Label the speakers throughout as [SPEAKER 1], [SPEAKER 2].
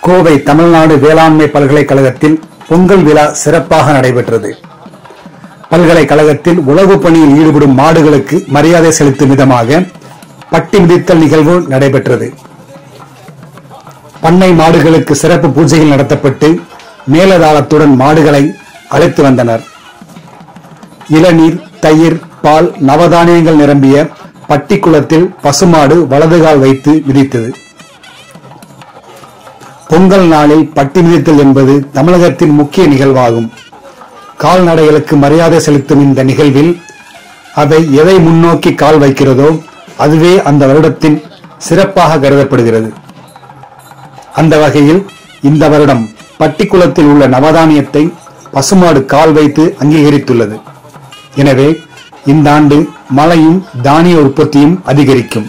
[SPEAKER 1] கோவை தமிழ்நாடு வேளாண்மை பல்கலைக்கழகத்தில் பொங்கல் விழா சிறப்பாக நடைபெற்றது பல்கலைக்கழகத்தில் உழவு பணியில் ஈடுபடும் மாடுகளுக்கு மரியாதை செலுத்தும் விதமாக பட்டி மிதித்தல் நிகழ்வு நடைபெற்றது பண்ணை மாடுகளுக்கு சிறப்பு பூஜைகள் நடத்தப்பட்டு மேலதாளத்துடன் மாடுகளை அழைத்து வந்தனர் இளநீர் தயிர் பால் நவதானியங்கள் நிரம்பிய பட்டிக்குளத்தில் பசுமாடு வலதுகால் வைத்து மிதித்தது பொங்கல் நாளில் பட்டி மிதித்தல் என்பது தமிழகத்தின் முக்கிய நிகழ்வாகும் கால்நடைகளுக்கு மரியாதை செலுத்தும் இந்த நிகழ்வில் அவை எதை முன்னோக்கி கால் வைக்கிறதோ அதுவே அந்த வருடத்தின் சிறப்பாக கருதப்படுகிறது அந்த வகையில் இந்த வருடம் பட்டிக்குளத்தில் உள்ள நவதானியத்தை பசுமாடு கால் வைத்து அங்கீகரித்துள்ளது எனவே இந்த ஆண்டு மழையும் தானிய உற்பத்தியும் அதிகரிக்கும்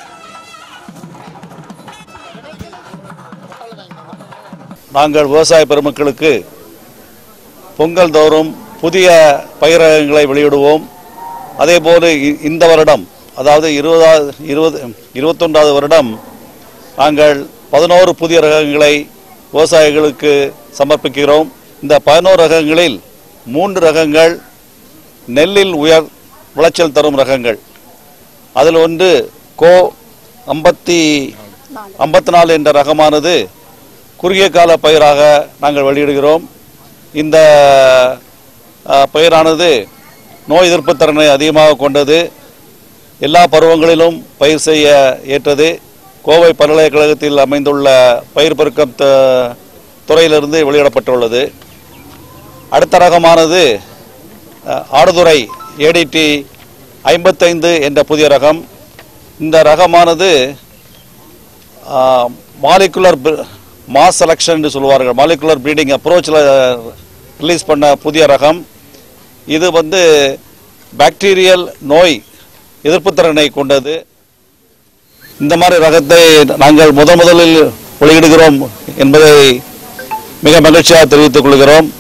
[SPEAKER 2] நாங்கள் விவசாய பெருமக்களுக்கு பொங்கல் தோறும் புதிய பயிரகங்களை வெளியிடுவோம் அதேபோல இ- இந்த வருடம் அதாவது இருபதாவது இருபது இருபத்தொன்றாவது வருடம் நாங்கள் பதினோரு புதிய ரகங்களை விவசாயிகளுக்கு சமர்ப்பிக்கிறோம் இந்த பதினோரு ரகங்களில் மூன்று ரகங்கள் நெல்லில் உயர் விளைச்சல் தரும் ரகங்கள் அதில் ஒன்று கோ ஐம்பத்தி ஐம்பத்தி நாலு என்ற ரகமானது குறுகிய கால பயிராக நாங்கள் வெளியிடுகிறோம் இந்த அஹ், பயிரானது நோய் எதிர்ப்பு திறனை அதிகமாக கொண்டது எல்லா பருவங்களிலும் பயிர் செய்ய ஏற்றது கோவை பல்கலைக்கழகத்தில் அமைந்துள்ள பயிர் பெருக்கம் த- துறையிலிருந்து வெளியிடப்பட்டுள்ளது அடுத்த ரகமானது அஹ், ஆடுதுறை ஏடிடி ஐம்பத்தைந்து என்ற புதிய ரகம் இந்த ரகமானது மாலிகுலர் மாஸ் செலக்ஷன் என்று சொல்லுவார்கள் மாலிகுலர் ப்ரீடிங் அப்ரோச்சில் ரிலீஸ் பண்ண புதிய ரகம் இது வந்து பாக்டீரியல் நோய் எதிர்ப்பு திறனை கொண்டது இந்த மாதிரி ரகத்தை நாங்கள் முதன் முதலில் வெளியிடுகிறோம் என்பதை மிக மகிழ்ச்சியாக தெரிவித்துக் கொள்கிறோம்